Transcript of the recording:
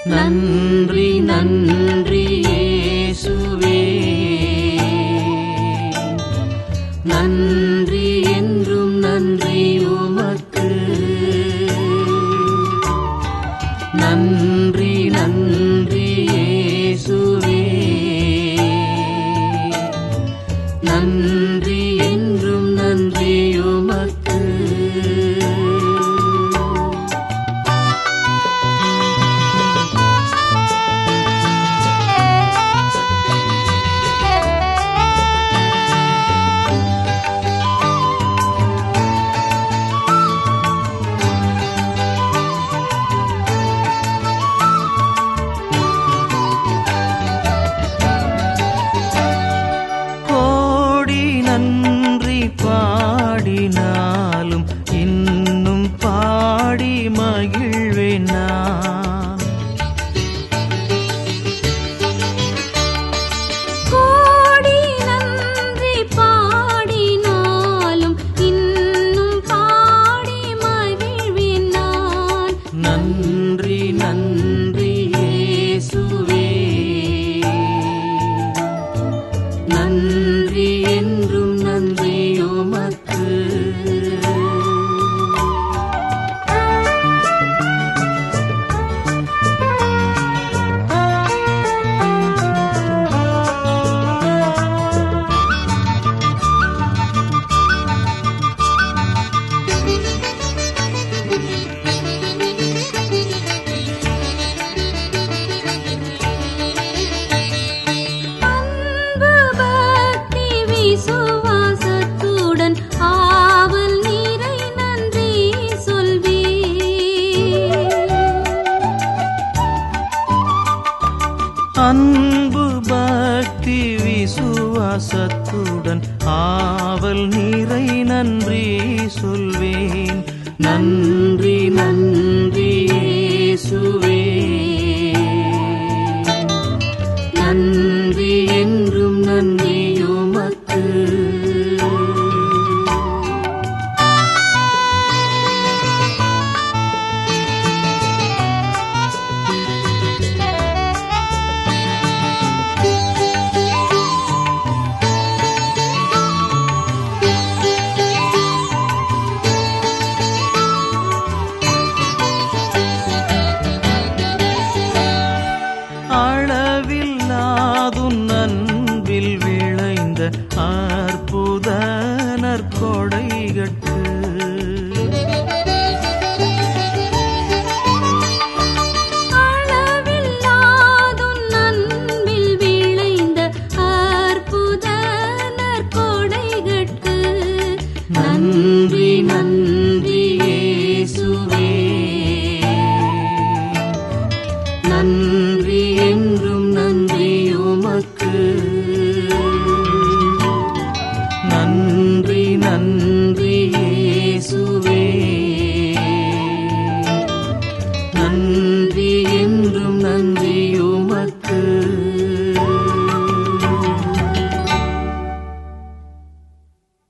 நன்றி நன்றி இயேசுவே நன்றி என்றும் நன்றி உமக்கு நன்றி நன்றி இயேசுவே நன்றி என்றும் நன்றி உமக்கு கோடி நன்றி பாடினாலும் இன்னும் பாடி மகிழ்வேன் நான் கோடி நன்றி பாடினாலும் இன்னும் பாடி மகிழ்வேன் நான் நன்றி நன்றி இயேசுவே நன்றி என்றும் நன்றி உமக்கு அன்பு பக்தி விசுவாசத்துடன் ஆவல் நீரை நன்றி சொல்வேன் அன்பு பக்தி விசுவாசத்துடன் ஆவல் நிறை நன்றி சொல்வேன் நன்றி நன்றி இயேசுவே நன்றி என்றும் நன்றி உமக்கு அளவில்லாதுன் அன்பில் விளைந்த அற்புத நற்கொடைகட்கு அளவில்லாதுன் அன்பில் விளைந்த அற்புத நற்கொடைகட்கு நன்றி நன்றி இயேசுவே நன்றி என்றும் நன்றி உமக்கு நன்றி நன்றி இயேசுவே நன்றி